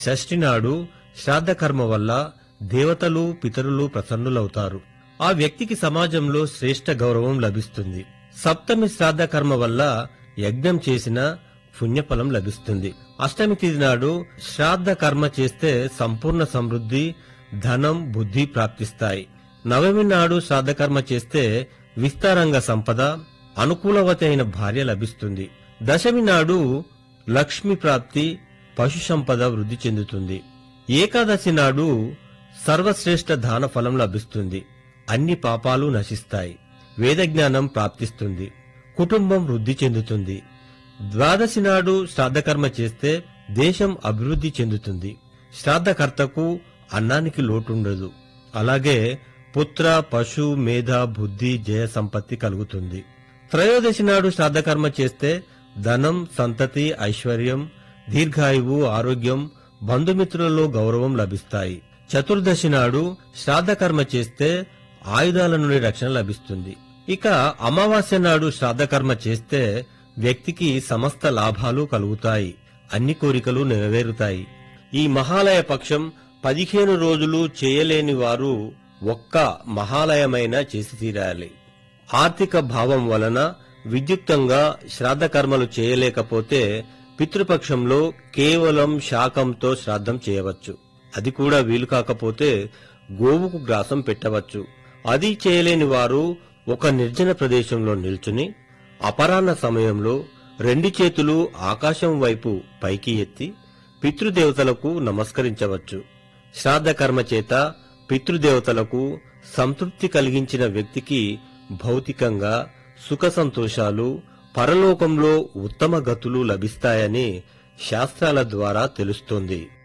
షష్ఠి నాడు శ్రాద్ధ కర్మ వల్ల దేవతలు పితరులు ప్రసన్నులవుతారు ఆ వ్యక్తికి సమాజంలో శ్రేష్ఠ గౌరవం లభిస్తుంది సప్తమి శ్రాద్ధ కర్మ వల్ల యజ్ఞం చేసిన పుణ్యఫలం లభిస్తుంది అష్టమి తిథి నాడు శ్రాద్ధ కర్మ చేస్తే సంపూర్ణ సమృద్ధి ధనం బుద్ధి ప్రాప్తిస్తాయి నవమి నాడు శ్రాద్ధ కర్మ చేస్తే విస్తారంగా సంపద అనుకూలవతి అయిన భార్య లభిస్తుంది దశమి నాడు లక్ష్మి ప్రాప్తి పశు సంపద వృద్ధి చెందుతుంది ఏకాదశి నాడు సర్వశ్రేష్ఠ దాన ఫలం లభిస్తుంది అన్ని పాపాలు నశిస్తాయి వేదజ్ఞానం ప్రాప్తిస్తుంది కుటుంబం వృద్ధి చెందుతుంది ద్వాదశి నాడు శ్రాద్ధకర్మ చేస్తే దేశం అభివృద్ధి చెందుతుంది శ్రాద్ధకర్తకు అన్నానికి లోటుండదు అలాగే పుత్ర పశు మేధ బుద్ధి జయ సంపత్తి కలుగుతుంది త్రయోదశి నాడు శ్రాద్ధకర్మ చేస్తే ధనం సంతతి ఐశ్వర్యం దీర్ఘాయువు ఆరోగ్యం బంధుమిత్రులలో గౌరవం లభిస్తాయి చతుర్దశి నాడు శ్రాద్ధకర్మ చేస్తే ఆయుధాల నుండి రక్షణ లభిస్తుంది ఇక అమావాస్య నాడు శ్రాద్ధకర్మ చేస్తే వ్యక్తికి సమస్త లాభాలు కలుగుతాయి అన్ని కోరికలు నెరవేరుతాయి ఈ మహాలయ పక్షం పదిహేను రోజులు చేయలేని వారు ఒక్క మహాలయమైనా చేసి తీరాలి ఆర్థిక భావం వలన విద్యుక్తంగా శ్రాద్ధ కర్మలు చేయలేకపోతే పితృపక్షంలో కేవలం శాకంతో శ్రాద్ధం చేయవచ్చు అది కూడా వీలు కాకపోతే గోవుకు గ్రాసం పెట్టవచ్చు అది చేయలేని వారు ఒక నిర్జన ప్రదేశంలో నిల్చుని అపరాహ్న సమయంలో రెండు చేతులు ఆకాశం వైపు పైకి ఎత్తి పితృదేవతలకు నమస్కరించవచ్చు శ్రాద్ధ కర్మ చేత పితృదేవతలకు సంతృప్తి కలిగించిన వ్యక్తికి భౌతికంగా సుఖ సంతోషాలు పరలోకంలో ఉత్తమ గతులు లభిస్తాయని శాస్త్రాల ద్వారా తెలుస్తోంది